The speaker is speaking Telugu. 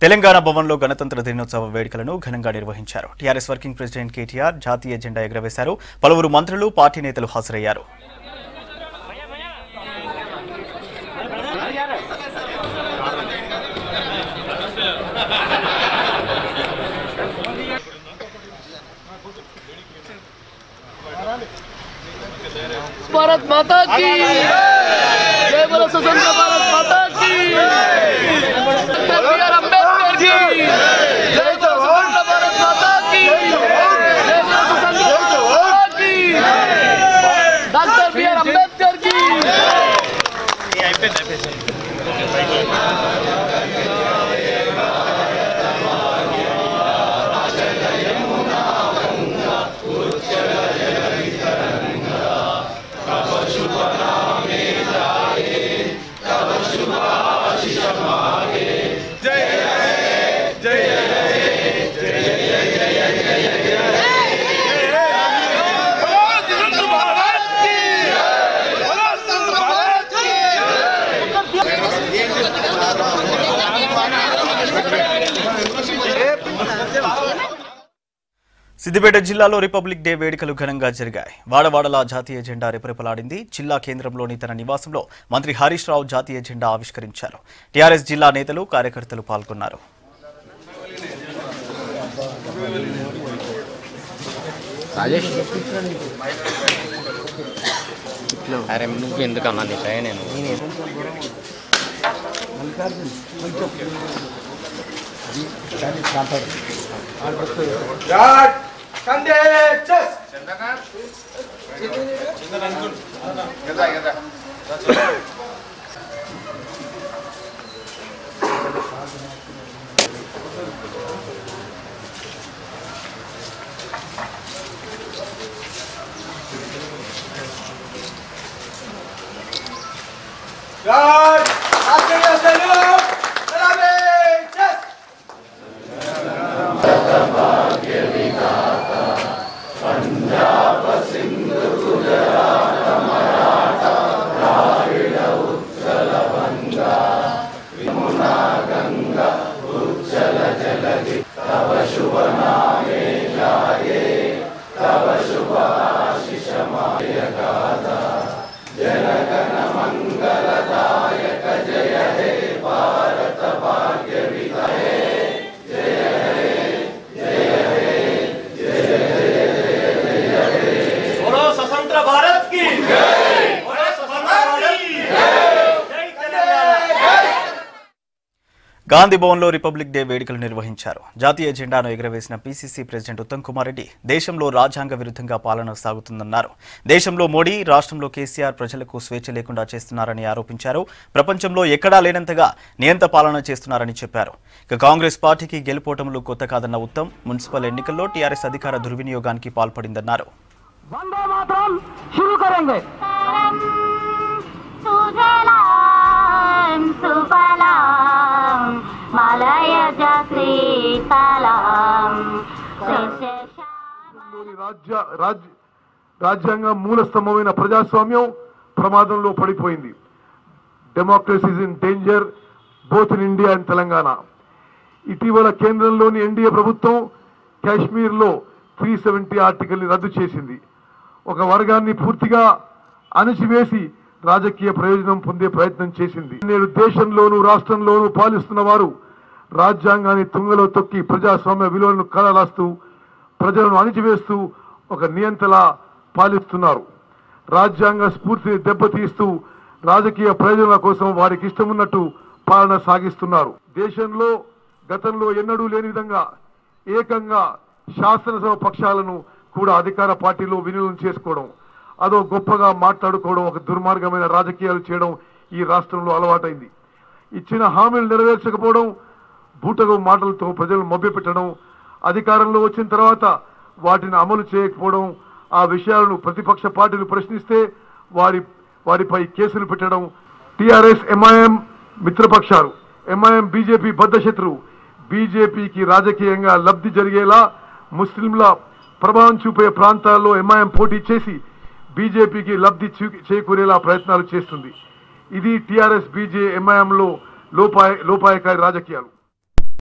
తెలంగాణ భవన్లో గణతంత్ర దినోత్సవ వేడుకలను ఘనంగా నిర్వహించారు టీఆర్ఎస్ వర్కింగ్ ప్రెసిడెంట్ కేటీఆర్ జాతీయ జెండా ఎగురవేశారు పలువురు మంత్రులు పార్టీ నేతలు హాజరయ్యారు भारत माता की जय बोलो स्वतंत्र भारत माता की डॉक्टर बी आर अम्बेडकर की जय बोलो स्वतंत्र भारत माता की जय बोलो स्वतंत्र भारत माता की डॉक्टर बी आर अम्बेडकर की సిద్దిపేట జిల్లాలో రిపబ్లిక్ డే వేడుకలు ఘనంగా జరిగాయి వాడవాడలా జాతీయ జెండా రెపరెపలాడింది జిల్లా కేంద్రంలోని తన నివాసంలో మంత్రి హరీష్ రావు జాతీయ జెండా ఆవిష్కరించారు టీఆర్ఎస్ జిల్లా నేతలు కార్యకర్తలు పాల్గొన్నారు రాజేష్ అరే నువ్వు ఎందుకన్నా నీ సరే నేను God, after your salute, salami, just. बोलो स्वतंत्र भारत की बोलो स्वतंत्र भारत की जय तेलंगाना గాంధీ భవన్లో రిపబ్లిక్ డే వేడుకలు నిర్వహించారు జాతీయ జెండాను ఎగురవేసిన పీసీసీ ప్రెసిడెంట్ ఉత్తమ్ కుమార్ రెడ్డి దేశంలో రాజ్యాంగ విరుద్ధంగా పాలన సాగుతుందన్నారు దేశంలో మోడీ రాష్ట్రంలో కేసీఆర్ ప్రజలకు స్వేచ్ఛ లేకుండా చేస్తున్నారని ఆరోపించారు ప్రపంచంలో ఎక్కడా లేనంతగా నియంత పాలన చేస్తున్నారని చెప్పారు ఇక కాంగ్రెస్ పార్టీకి గెలుపోటములు కొత్త కాదన్న ఉత్తమ్ మున్సిపల్ ఎన్నికల్లో టీఆర్ఎస్ అధికార దుర్వినియోగానికి పాల్పడిందన్నారు वंदे मातरम शुरू करेंगे सुजलां सुफलां मलयज श्रीतलां లోని రాజ్య రాజ్య రాజ్యాంగ మూల స్తంభమైన ప్రజాస్వామ్యం ప్రమాదంలో పడిపోయింది democracies in danger both in India and Telangana ఇటీవల కేంద్రంలోని ఎన్డీఏ ప్రభుత్వం కాశ్మీర్లో త్రీ సెవెంటీ ఆర్టికల్ని రద్దు చేసింది ఒక వర్గాన్ని పూర్తిగా అణచివేసి రాజకీయ ప్రయోజనం పొందే ప్రయత్నం చేసింది నేడు దేశంలోనూ రాష్ట్రంలోనూ పాలిస్తున్న వారు రాజ్యాంగాన్ని తుంగలో తొక్కి ప్రజాస్వామ్య విలువలను కలరాస్తూ ప్రజలను అణిచివేస్తూ ఒక నియంతలా పాలిస్తున్నారు రాజ్యాంగ స్ఫూర్తిని దెబ్బతీస్తూ రాజకీయ ప్రయోజనాల కోసం వారికి ఇష్టమున్నట్టు పాలన సాగిస్తున్నారు దేశంలో గతంలో ఎన్నడూ లేని విధంగా ఏకంగా శాసనసభ పక్షాలను కూడా అధికార పార్టీలో వినియోగం చేసుకోవడం అదో గొప్పగా మాట్లాడుకోవడం ఒక దుర్మార్గమైన రాజకీయాలు చేయడం ఈ రాష్ట్రంలో అలవాటైంది ఇచ్చిన హామీలు నెరవేర్చకపోవడం బూటగు మాటలతో ప్రజలు మభ్యపెట్టడం అధికారంలో వచ్చిన తర్వాత వాటిని అమలు చేయకపోవడం ఆ విషయాలను ప్రతిపక్ష పార్టీలు ప్రశ్నిస్తే వారి వారిపై కేసులు పెట్టడం టిఆర్ఎస్ ఎంఐఎం మిత్రపక్షాలు ఎంఐఎం బీజేపీ బద్ధశత్రువు బీజేపీకి రాజకీయంగా లబ్ధి జరిగేలా ముస్లింల ప్రభావం చూపే ప్రాంతాల్లో ఎంఐఎం పోటీ చేసి బీజేపీకి లబ్ధి చూ- చేకూరేలా ప్రయత్నాలు చేస్తుంది ఇది టీఆర్ఎస్ బీజే ఎంఐఎంలో లోపాయ లోపాయకారి రాజకీయాలు